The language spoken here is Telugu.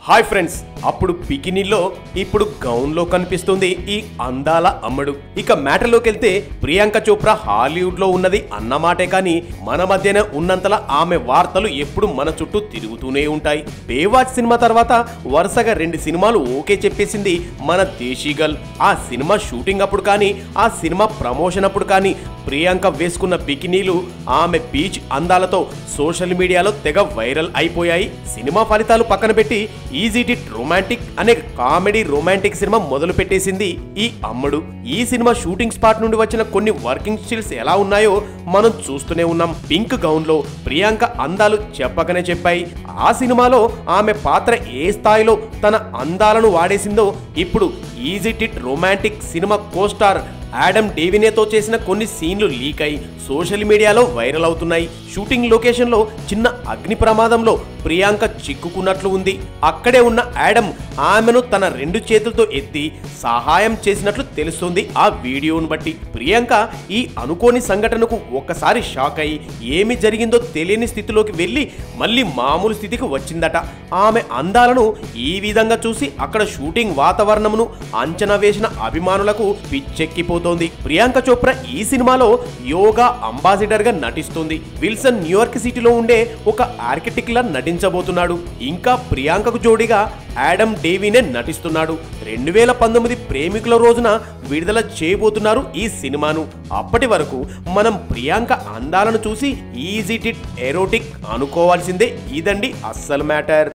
హాయ్ ఫ్రెండ్స్ అప్పుడు బికినీలో ఇప్పుడు గౌన్లో కనిపిస్తుంది ఈ అందాల అమ్మడు ఇక మ్యాటర్లోకి వెళ్తే ప్రియాంక చోప్రా హాలీవుడ్ లో ఉన్నది అన్నమాటే కానీ మన మధ్యనే ఉన్నంతలా ఆమె వార్తలు ఎప్పుడు మన చుట్టూ తిరుగుతూనే ఉంటాయి బేవాచ్ సినిమా తర్వాత వరుసగా రెండు సినిమాలు ఓకే చెప్పేసింది మన దేశీ గర్ల్ ఆ సినిమా షూటింగ్ అప్పుడు కానీ ఆ సినిమా ప్రమోషన్ అప్పుడు కానీ ప్రియాంక వేసుకున్న బికినీలు ఆమె బీచ్ అందాలతో సోషల్ మీడియాలో తెగ వైరల్ అయిపోయాయి సినిమా ఫలితాలు పక్కన పెట్టి ఈజీ టిట్ రొమాంటిక్ అనే కామెడీ రొమాంటిక్ సినిమా మొదలు పెట్టేసింది ఈ అమ్మడు ఈ సినిమా షూటింగ్ స్పాట్ నుండి వచ్చిన కొన్ని వర్కింగ్ స్టిల్స్ ఎలా ఉన్నాయో మనం చూస్తూనే ఉన్నాం పింక్ గౌన్ లో ప్రియాంక అందాలు చెప్పకనే చెప్పాయి ఆ సినిమాలో ఆమె పాత్ర ఏ స్థాయిలో తన అందాలను వాడేసిందో ఇప్పుడు ఈజీ it romantic cinema costar Adam డేవినేతో చేసిన కొన్ని సీన్లు లీక్ అయి సోషల్ మీడియాలో వైరల్ అవుతున్నాయి షూటింగ్ లొకేషన్లో చిన్న అగ్ని ప్రమాదంలో ప్రియాంక చిక్కుకున్నట్లు ఉంది అక్కడే ఉన్న యాడమ్ ఆమెను తన రెండు చేతులతో ఎత్తి సహాయం చేసినట్లు తెలుస్తుంది ఆ వీడియోను బట్టి ప్రియాంక ఈ అనుకోని సంఘటనకు ఒక్కసారి షాక్ అయి ఏమి జరిగిందో తెలియని స్థితిలోకి వెళ్ళి మళ్ళీ మామూలు స్థితికి వచ్చిందట ఆమె అందాలను ఈ విధంగా చూసి అక్కడ షూటింగ్ వాతావరణమును అంచనా వేసిన అభిమానులకు పిచ్చెక్కిపోతోంది ప్రియాంక చోప్రా ఈ సినిమాలో యోగా అంబాసిడర్ గా నటిస్తుంది విల్సన్ న్యూయార్క్ సిటీలో ఉండే ఒక ఆర్కిటెక్ట్ లా నటించబోతున్నాడు ఇంకా ప్రియాంకకు జోడిగా యాడమ్ డేవినే నటిస్తున్నాడు రెండు వేల పంతొమ్మిది ప్రేమికుల రోజున విడుదల చేయబోతున్నారు ఈ సినిమాను అప్పటి వరకు మనం ప్రియాంక అందాలను చూసి ఈజీ టిట్ ఎరోటిక్ అనుకోవాల్సిందే ఇదండి అస్సలు మ్యాటర్